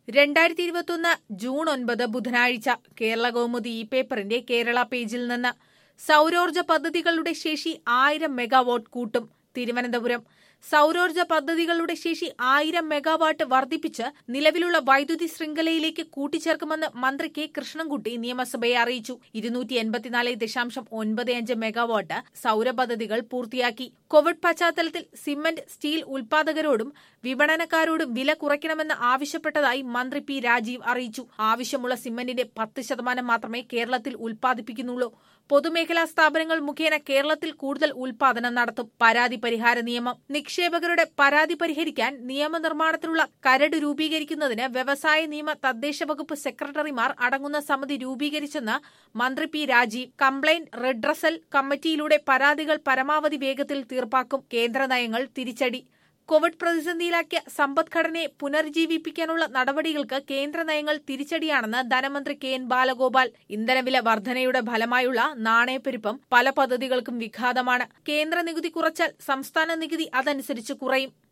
രണ്ടായിരത്തി ഇരുപത്തൊന്ന് ജൂൺ ഒൻപത് ബുധനാഴ്ച കേരള കൗമുദി ഈ പേപ്പറിന്റെ കേരള പേജിൽ നിന്ന് സൗരോർജ്ജ പദ്ധതികളുടെ ശേഷി ആയിരം മെഗാവാട്ട് കൂട്ടും തിരുവനന്തപുരം സൗരോർജ്ജ പദ്ധതികളുടെ ശേഷി ആയിരം മെഗാവാട്ട് വർദ്ധിപ്പിച്ച് നിലവിലുള്ള വൈദ്യുതി ശൃംഖലയിലേക്ക് കൂട്ടിച്ചേർക്കുമെന്ന് മന്ത്രി കെ കൃഷ്ണൻകുട്ടി നിയമസഭയെ അറിയിച്ചു ഇരുന്നൂറ്റി എൺപത്തിനാല് ദശാംശം ഒൻപത് അഞ്ച് മെഗാവാട്ട് സൗരപദ്ധതികൾ പൂർത്തിയാക്കി കോവിഡ് പശ്ചാത്തലത്തിൽ സിമന്റ് സ്റ്റീൽ ഉൽപാദകരോടും വിപണനക്കാരോടും വില കുറയ്ക്കണമെന്ന് ആവശ്യപ്പെട്ടതായി മന്ത്രി പി രാജീവ് അറിയിച്ചു ആവശ്യമുള്ള സിമന്റിന്റെ പത്ത് ശതമാനം മാത്രമേ കേരളത്തിൽ ഉൽപ്പാദിപ്പിക്കുന്നുള്ളൂ പൊതുമേഖലാ സ്ഥാപനങ്ങൾ മുഖേന കേരളത്തിൽ കൂടുതൽ ഉൽപാദനം നടത്തും പരാതി പരിഹാര നിയമം നിക്ഷേപകരുടെ പരാതി പരിഹരിക്കാൻ നിയമനിർമ്മാണത്തിനുള്ള കരട് രൂപീകരിക്കുന്നതിന് വ്യവസായ നിയമ തദ്ദേശ വകുപ്പ് സെക്രട്ടറിമാർ അടങ്ങുന്ന സമിതി രൂപീകരിച്ചെന്ന് മന്ത്രി പി രാജീവ് കംപ്ലയിന്റ് റിഡ്രസൽ കമ്മിറ്റിയിലൂടെ പരാതികൾ പരമാവധി വേഗത്തിൽ തീർപ്പാക്കും കേന്ദ്ര നയങ്ങൾ തിരിച്ചടി കോവിഡ് പ്രതിസന്ധിയിലാക്കിയ സമ്പദ്ഘടനയെ പുനർജീവിപ്പിക്കാനുള്ള നടപടികൾക്ക് കേന്ദ്ര നയങ്ങൾ തിരിച്ചടിയാണെന്ന് ധനമന്ത്രി കെ എൻ ബാലഗോപാൽ ഇന്ധനവില വർധനയുടെ ഫലമായുള്ള നാണയപ്പെരുപ്പം പല പദ്ധതികൾക്കും വിഘാതമാണ് കേന്ദ്ര നികുതി കുറച്ചാൽ സംസ്ഥാന നികുതി അതനുസരിച്ച് കുറയും